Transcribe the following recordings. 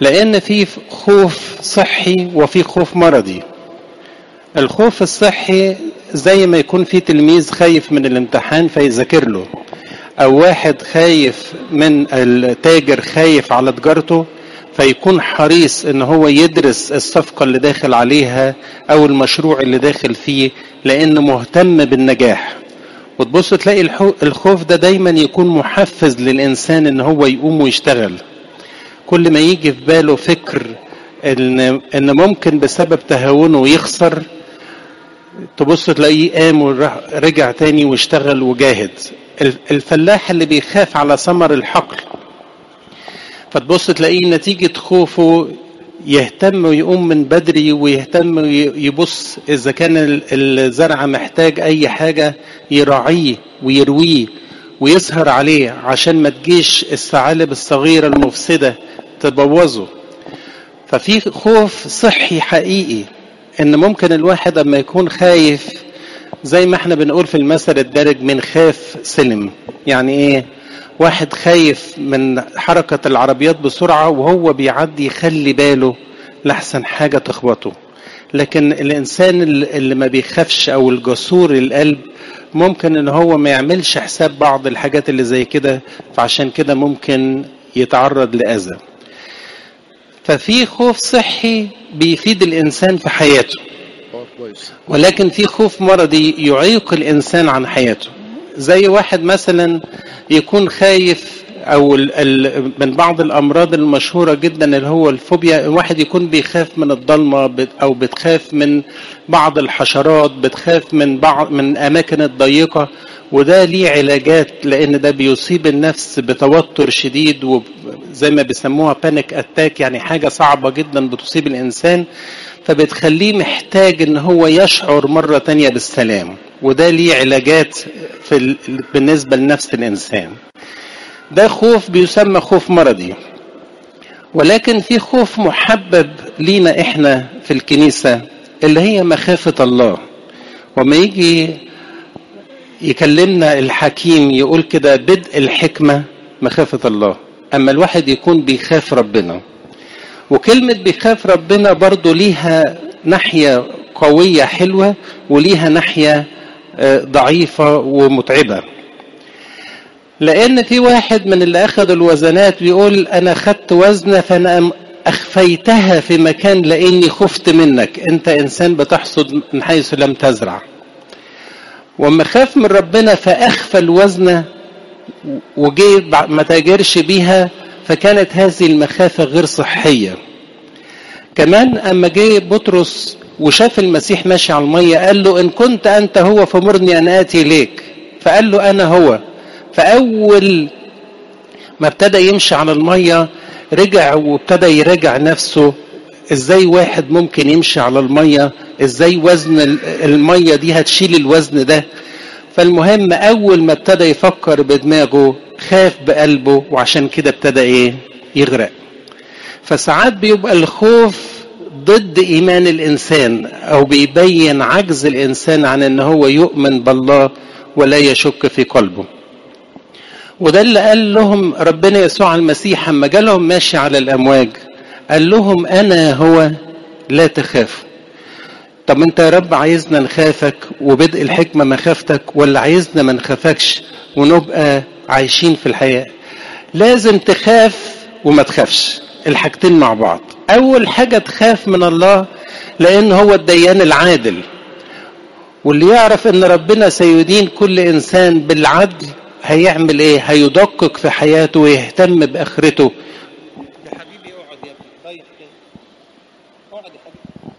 لان في خوف صحي وفي خوف مرضي الخوف الصحي زي ما يكون في تلميذ خايف من الامتحان فيذاكر له او واحد خايف من التاجر خايف على تجارته فيكون حريص ان هو يدرس الصفقة اللي داخل عليها او المشروع اللي داخل فيه لانه مهتم بالنجاح وتبص تلاقي الخوف ده دايما يكون محفز للانسان ان هو يقوم ويشتغل كل ما يجي في باله فكر ان ان ممكن بسبب تهاونه يخسر تبص تلاقيه قام ورجع تاني واشتغل وجاهد الفلاح اللي بيخاف على ثمر الحقل فتبص تلاقيه نتيجة خوفه يهتم ويقوم من بدري ويهتم يبص إذا كان الزرع محتاج أي حاجة يراعيه ويرويه ويسهر عليه عشان ما تجيش الثعالب الصغيرة المفسدة تبوظه ففي خوف صحي حقيقي ان ممكن الواحد اما يكون خايف زي ما احنا بنقول في المثل الدارج من خاف سلم يعني ايه واحد خايف من حركة العربيات بسرعة وهو بيعدي يخلي باله لحسن حاجة تخبطه لكن الإنسان اللي ما بيخافش أو الجسور القلب ممكن إن هو ما يعملش حساب بعض الحاجات اللي زي كده فعشان كده ممكن يتعرض لأذى ففي خوف صحي بيفيد الإنسان في حياته ولكن في خوف مرضي يعيق الإنسان عن حياته زي واحد مثلا يكون خايف او ال ال من بعض الامراض المشهوره جدا اللي هو الفوبيا واحد يكون بيخاف من الضلمه او بتخاف من بعض الحشرات بتخاف من بعض من اماكن الضيقه وده ليه علاجات لان ده بيصيب النفس بتوتر شديد وزي ما بيسموها بانيك اتاك يعني حاجه صعبه جدا بتصيب الانسان فبتخليه محتاج ان هو يشعر مره تانية بالسلام وده ليه علاجات في ال... بالنسبه لنفس الانسان ده خوف بيسمى خوف مرضي ولكن في خوف محبب لينا احنا في الكنيسه اللي هي مخافه الله وما يجي يكلمنا الحكيم يقول كده بدء الحكمه مخافه الله اما الواحد يكون بيخاف ربنا وكلمة بيخاف ربنا برضو ليها ناحية قوية حلوة وليها ناحية ضعيفة ومتعبة لأن في واحد من اللي أخذ الوزنات بيقول أنا خدت وزنة فأنا أخفيتها في مكان لأني خفت منك أنت إنسان بتحصد من حيث لم تزرع وأما خاف من ربنا فأخفى الوزنة وجي ما تاجرش بيها فكانت هذه المخافة غير صحية كمان أما جه بطرس وشاف المسيح ماشي على المية قال له إن كنت أنت هو فمرني أن آتي إليك فقال له أنا هو فأول ما ابتدى يمشي على المية رجع وابتدى يراجع نفسه ازاي واحد ممكن يمشي على المية ازاي وزن المية دي هتشيل الوزن ده فالمهم اول ما ابتدى يفكر بدماغه خاف بقلبه وعشان كده ابتدى ايه يغرق فساعات بيبقى الخوف ضد ايمان الانسان او بيبين عجز الانسان عن ان هو يؤمن بالله ولا يشك في قلبه وده اللي قال لهم ربنا يسوع المسيح اما جالهم ماشي على الامواج قال لهم انا هو لا تخافوا طب انت يا رب عايزنا نخافك وبدء الحكمة مخافتك ولا عايزنا ما نخافكش ونبقى عايشين في الحياة لازم تخاف وما تخافش الحاجتين مع بعض اول حاجة تخاف من الله لان هو الديان العادل واللي يعرف ان ربنا سيدين كل انسان بالعدل هيعمل ايه هيدقق في حياته ويهتم باخرته يا حبيبي اقعد يا ابني طيب كده اقعد يا حبيبي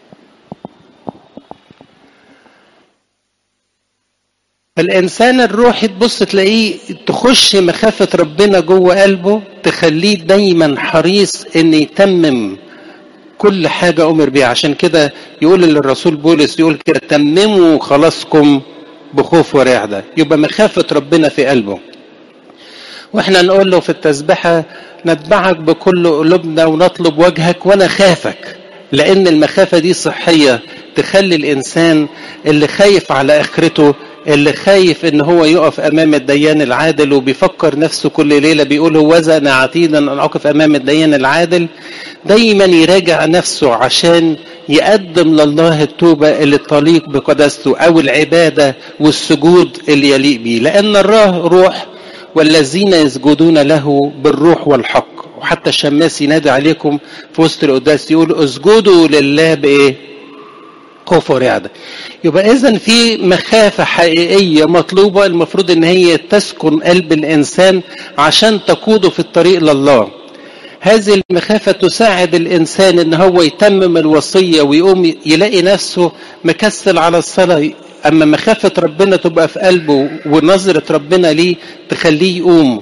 فالإنسان الروحي تبص تلاقيه تخش مخافة ربنا جوه قلبه تخليه دايما حريص إن يتمم كل حاجة أمر بيها عشان كده يقول للرسول بولس يقول كده تمموا خلاصكم بخوف ورعدة يبقى مخافة ربنا في قلبه واحنا نقول له في التسبحة نتبعك بكل قلوبنا ونطلب وجهك ونخافك لأن المخافة دي صحية تخلي الإنسان اللي خايف على آخرته اللي خايف ان هو يقف امام الديان العادل وبيفكر نفسه كل ليله بيقول هو انا عتيدا ان اقف امام الديان العادل دايما يراجع نفسه عشان يقدم لله التوبة اللي تليق بقداسته أو العبادة والسجود اللي يليق بيه لأن الله روح والذين يسجدون له بالروح والحق وحتى الشماس ينادي عليكم في وسط القداس يقول اسجدوا لله بايه؟ خوف ورعده. يبقى اذا في مخافه حقيقيه مطلوبه المفروض ان هي تسكن قلب الانسان عشان تقوده في الطريق لله. هذه المخافه تساعد الانسان ان هو يتمم الوصيه ويقوم يلاقي نفسه مكسل على الصلاه اما مخافه ربنا تبقى في قلبه ونظره ربنا ليه تخليه يقوم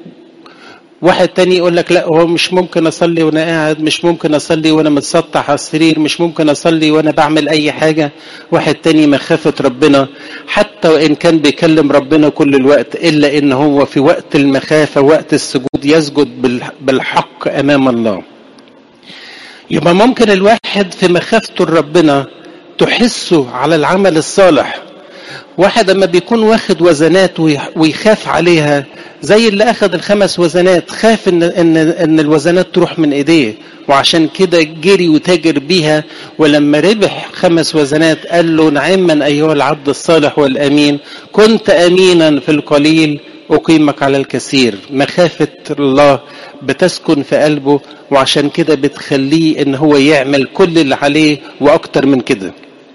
واحد تاني يقول لك لا هو مش ممكن اصلي وانا قاعد مش ممكن اصلي وانا متسطح على السرير مش ممكن اصلي وانا بعمل اي حاجه واحد تاني مخافه ربنا حتى وان كان بيكلم ربنا كل الوقت الا ان هو في وقت المخافه وقت السجود يسجد بالحق امام الله يبقى ممكن الواحد في مخافته لربنا تحسه على العمل الصالح واحد اما بيكون واخد وزنات ويخاف عليها زي اللي اخذ الخمس وزنات خاف ان ان ان الوزنات تروح من ايديه وعشان كده جري وتاجر بيها ولما ربح خمس وزنات قال له نعما ايها العبد الصالح والامين كنت امينا في القليل اقيمك على الكثير مخافه الله بتسكن في قلبه وعشان كده بتخليه ان هو يعمل كل اللي عليه واكتر من كده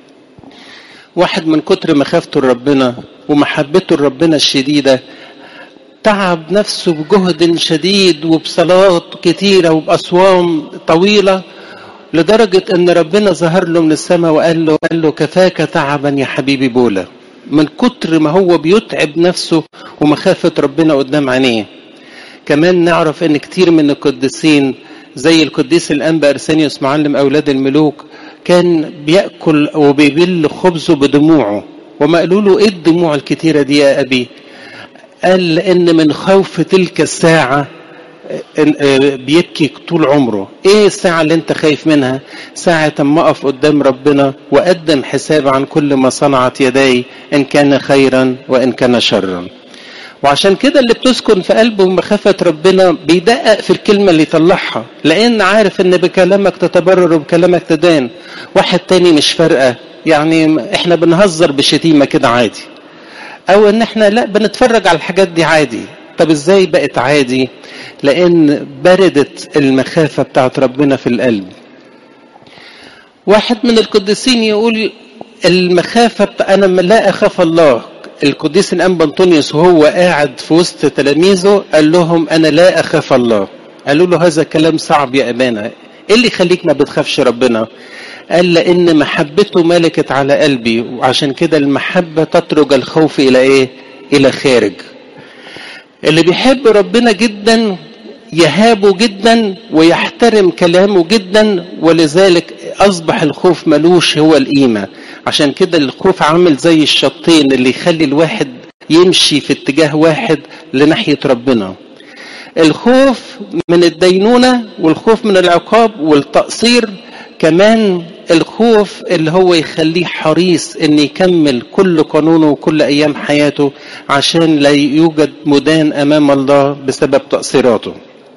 واحد من كتر مخافته لربنا ومحبته لربنا الشديده تعب نفسه بجهد شديد وبصلوات كتيره وباصوام طويله لدرجه ان ربنا ظهر له من السماء وقال له قال له كفاك تعبا يا حبيبي بولا من كتر ما هو بيتعب نفسه ومخافه ربنا قدام عينيه كمان نعرف ان كتير من القديسين زي القديس الانبا ارسانيوس معلم اولاد الملوك كان بياكل وبيبل خبزه بدموعه وما قالوا له ايه الدموع الكتيره دي يا ابي قال لان من خوف تلك الساعه بيبكي طول عمره ايه الساعة اللي انت خايف منها ساعة ما اقف قدام ربنا واقدم حساب عن كل ما صنعت يداي ان كان خيرا وان كان شرا وعشان كده اللي بتسكن في قلبه مخافة ربنا بيدقق في الكلمة اللي يطلعها لأن عارف إن بكلامك تتبرر وبكلامك تدان واحد تاني مش فارقة يعني إحنا بنهزر بشتيمة كده عادي أو إن إحنا لا بنتفرج على الحاجات دي عادي طب إزاي بقت عادي لأن بردت المخافة بتاعت ربنا في القلب واحد من القديسين يقول المخافة بتاع أنا لا أخاف الله القديس الانبا انطونيوس وهو قاعد في وسط تلاميذه قال لهم انا لا اخاف الله قالوا له هذا كلام صعب يا ابانا ايه اللي يخليك ما بتخافش ربنا قال لان محبته ملكت على قلبي وعشان كده المحبه تترج الخوف الى ايه الى خارج اللي بيحب ربنا جدا يهابه جدا ويحترم كلامه جدا ولذلك اصبح الخوف ملوش هو القيمه عشان كده الخوف عامل زي الشطين اللي يخلي الواحد يمشي في اتجاه واحد لناحيه ربنا الخوف من الدينونه والخوف من العقاب والتقصير كمان الخوف اللي هو يخليه حريص ان يكمل كل قانونه وكل ايام حياته عشان لا يوجد مدان امام الله بسبب تقصيراته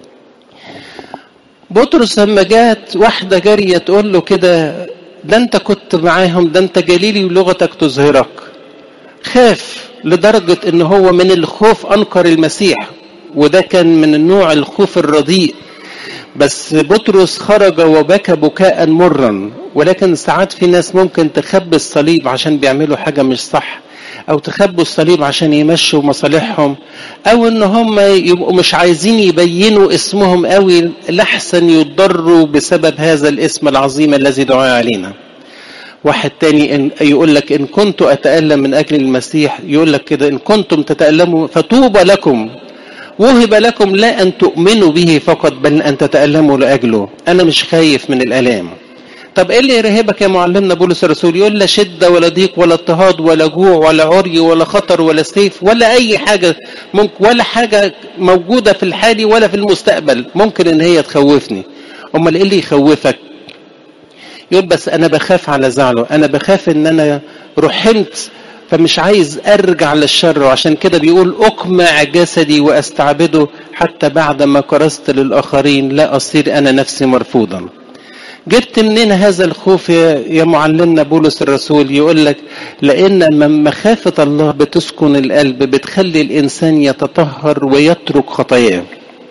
بطرس لما جات واحده جاريه تقول له كده ده انت كنت معاهم ده انت جليلي ولغتك تظهرك خاف لدرجة ان هو من الخوف انكر المسيح وده كان من النوع الخوف الرديء بس بطرس خرج وبكى بكاء مرا ولكن ساعات في ناس ممكن تخبي الصليب عشان بيعملوا حاجة مش صح او تخبوا الصليب عشان يمشوا مصالحهم او ان هم يبقوا مش عايزين يبينوا اسمهم قوي لحسن يضروا بسبب هذا الاسم العظيم الذي دعا علينا واحد تاني إن يقول لك ان كنت اتالم من اجل المسيح يقول لك كده ان كنتم تتالموا فطوبى لكم وهب لكم لا ان تؤمنوا به فقط بل ان تتالموا لاجله انا مش خايف من الالام طب ايه اللي يرهبك يا معلمنا بولس الرسول يقول لا شده ولا ضيق ولا اضطهاد ولا جوع ولا عري ولا خطر ولا سيف ولا اي حاجه ممكن ولا حاجه موجوده في الحالي ولا في المستقبل ممكن ان هي تخوفني امال ايه اللي يخوفك يقول بس انا بخاف على زعله انا بخاف ان انا رحمت فمش عايز ارجع للشر وعشان كده بيقول اقمع جسدي واستعبده حتى بعد ما كرست للاخرين لا اصير انا نفسي مرفوضا جبت منين هذا الخوف يا معلمنا بولس الرسول يقول لك لان من مخافه الله بتسكن القلب بتخلي الانسان يتطهر ويترك خطاياه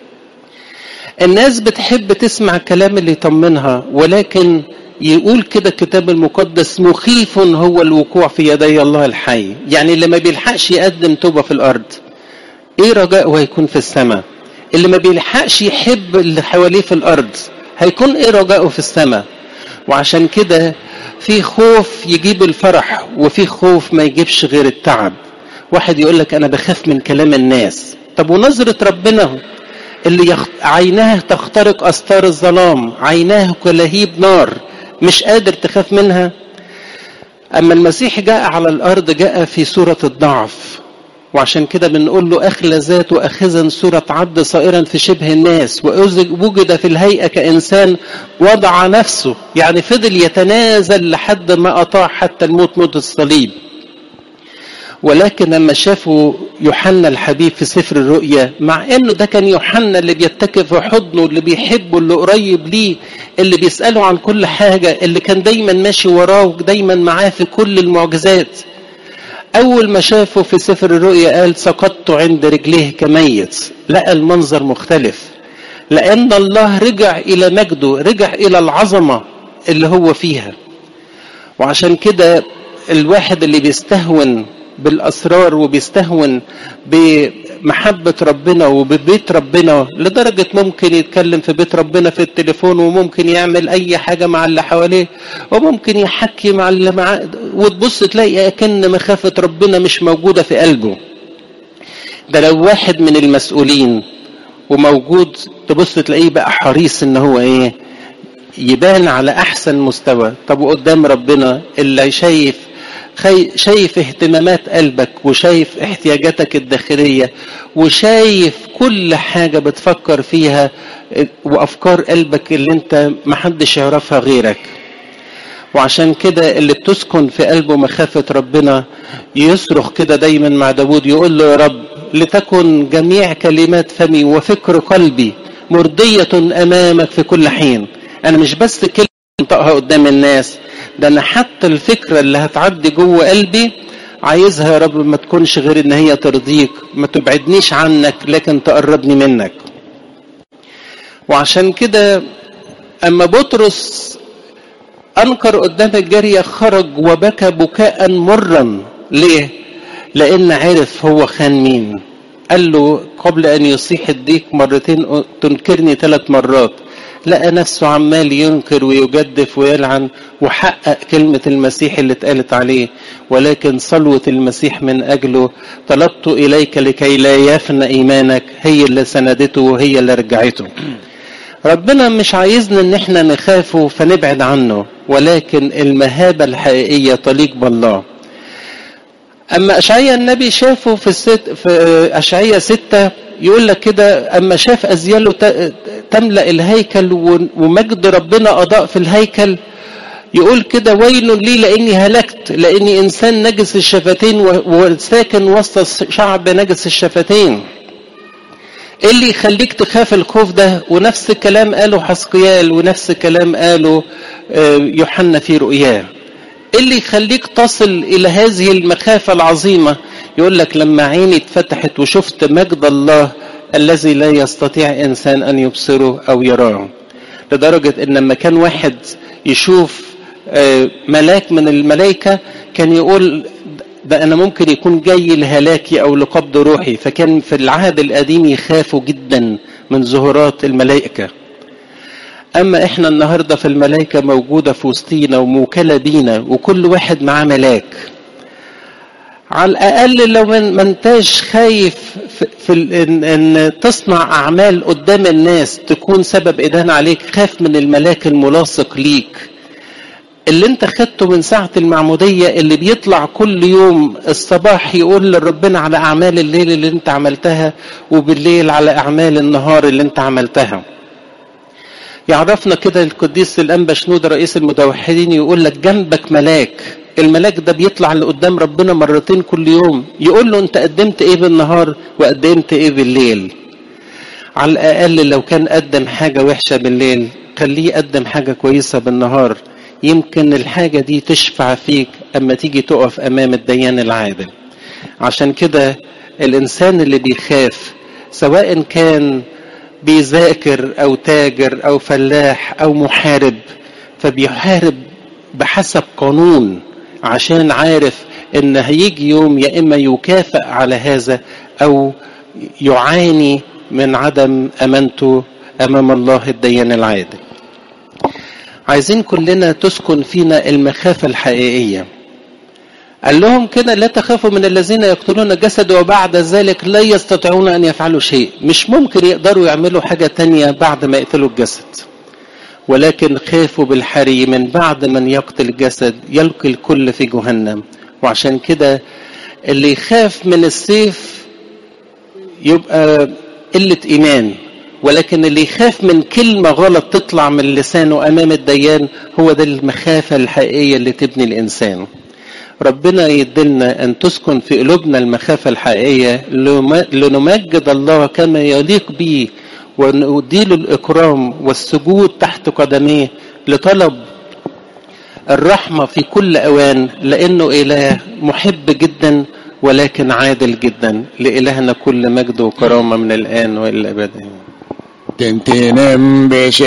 الناس بتحب تسمع الكلام اللي يطمنها ولكن يقول كده الكتاب المقدس مخيف هو الوقوع في يدي الله الحي يعني اللي ما بيلحقش يقدم توبة في الأرض ايه رجاءه هيكون في السماء اللي ما بيلحقش يحب اللي حواليه في الأرض هيكون ايه رجاءه في السماء وعشان كده في خوف يجيب الفرح وفي خوف ما يجيبش غير التعب واحد يقول لك انا بخاف من كلام الناس طب ونظرة ربنا اللي يخ... عيناه تخترق أستار الظلام عيناه كلهيب نار مش قادر تخاف منها أما المسيح جاء على الأرض جاء في صورة الضعف وعشان كده بنقول له أخلى ذاته أخذا صورة عبد صائرا في شبه الناس ووجد في الهيئة كإنسان وضع نفسه يعني فضل يتنازل لحد ما أطاع حتى الموت موت الصليب ولكن لما شافوا يوحنا الحبيب في سفر الرؤيا مع انه ده كان يوحنا اللي بيتكئ في حضنه اللي بيحبه اللي قريب ليه اللي بيساله عن كل حاجه اللي كان دايما ماشي وراه ودايما معاه في كل المعجزات اول ما شافه في سفر الرؤيا قال سقطت عند رجليه كميت لقى المنظر مختلف لان الله رجع الى مجده رجع الى العظمه اللي هو فيها وعشان كده الواحد اللي بيستهون بالاسرار وبيستهون بمحبه ربنا وببيت ربنا لدرجه ممكن يتكلم في بيت ربنا في التليفون وممكن يعمل اي حاجه مع اللي حواليه وممكن يحكي مع اللي معاه وتبص تلاقي اكن مخافه ربنا مش موجوده في قلبه ده لو واحد من المسؤولين وموجود تبص تلاقيه بقى حريص ان هو ايه يبان على احسن مستوى طب وقدام ربنا اللي شايف شايف اهتمامات قلبك وشايف احتياجاتك الداخلية وشايف كل حاجة بتفكر فيها وأفكار قلبك اللي انت محدش يعرفها غيرك وعشان كده اللي بتسكن في قلبه مخافة ربنا يصرخ كده دايما مع داود يقول له يا رب لتكن جميع كلمات فمي وفكر قلبي مرضية أمامك في كل حين أنا مش بس كلمة انطقها قدام الناس ده انا حتى الفكرة اللي هتعدي جوه قلبي عايزها يا رب ما تكونش غير ان هي ترضيك ما تبعدنيش عنك لكن تقربني منك وعشان كده اما بطرس انكر قدام الجارية خرج وبكى بكاء مرا ليه لان عرف هو خان مين قال له قبل ان يصيح الديك مرتين تنكرني ثلاث مرات لقى نفسه عمال ينكر ويجدف ويلعن وحقق كلمة المسيح اللي اتقالت عليه ولكن صلوة المسيح من أجله طلبت إليك لكي لا يفنى إيمانك هي اللي سندته وهي اللي رجعته ربنا مش عايزنا ان احنا نخافه فنبعد عنه ولكن المهابة الحقيقية تليق بالله اما اشعيا النبي شافه في الست في اشعيا ستة يقول لك كده اما شاف ازياله تملا الهيكل ومجد ربنا اضاء في الهيكل يقول كده ويل لي لاني هلكت لاني انسان نجس الشفتين وساكن وسط شعب نجس الشفتين ايه اللي يخليك تخاف الخوف ده ونفس الكلام قاله حسقيال ونفس الكلام قاله يوحنا في رؤياه ايه اللي يخليك تصل الى هذه المخافه العظيمه يقول لك لما عيني اتفتحت وشفت مجد الله الذي لا يستطيع انسان ان يبصره او يراه لدرجه ان لما كان واحد يشوف ملاك من الملائكه كان يقول ده انا ممكن يكون جاي لهلاكي او لقبض روحي فكان في العهد القديم يخافوا جدا من ظهورات الملائكه اما احنا النهارده في الملائكه موجوده في وسطينا وموكله بينا وكل واحد معاه ملاك على الاقل لو ما انتاش خايف في, في إن, ان تصنع اعمال قدام الناس تكون سبب ادانه عليك خاف من الملاك الملاصق ليك اللي انت خدته من ساعة المعمودية اللي بيطلع كل يوم الصباح يقول لربنا على أعمال الليل اللي انت عملتها وبالليل على أعمال النهار اللي انت عملتها يعرفنا كده القديس الأنبا شنود رئيس المتوحدين يقول لك جنبك ملاك الملاك ده بيطلع لقدام ربنا مرتين كل يوم يقول له انت قدمت ايه بالنهار وقدمت ايه بالليل على الاقل لو كان قدم حاجة وحشة بالليل خليه يقدم حاجة كويسة بالنهار يمكن الحاجة دي تشفع فيك اما تيجي تقف امام الديان العادل عشان كده الانسان اللي بيخاف سواء كان بيذاكر او تاجر او فلاح او محارب فبيحارب بحسب قانون عشان عارف ان هيجي يوم يا اما يكافئ على هذا او يعاني من عدم امانته امام الله الديان العادل عايزين كلنا تسكن فينا المخافه الحقيقيه قال لهم كده لا تخافوا من الذين يقتلون الجسد وبعد ذلك لا يستطيعون ان يفعلوا شيء مش ممكن يقدروا يعملوا حاجه تانية بعد ما يقتلوا الجسد ولكن خافوا بالحري من بعد من يقتل الجسد يلقي الكل في جهنم وعشان كده اللي يخاف من السيف يبقى قلة إيمان ولكن اللي يخاف من كلمة غلط تطلع من لسانه أمام الديان هو ده المخافة الحقيقية اللي تبني الإنسان ربنا يدلنا أن تسكن في قلوبنا المخافة الحقيقية لنمجد الله كما يليق به ونديله الإكرام والسجود تحت قدميه لطلب الرحمة في كل أوان لأنه إله محب جدا ولكن عادل جدا لإلهنا كل مجد وكرامة من الآن وإلى الأبد تنتنم بشي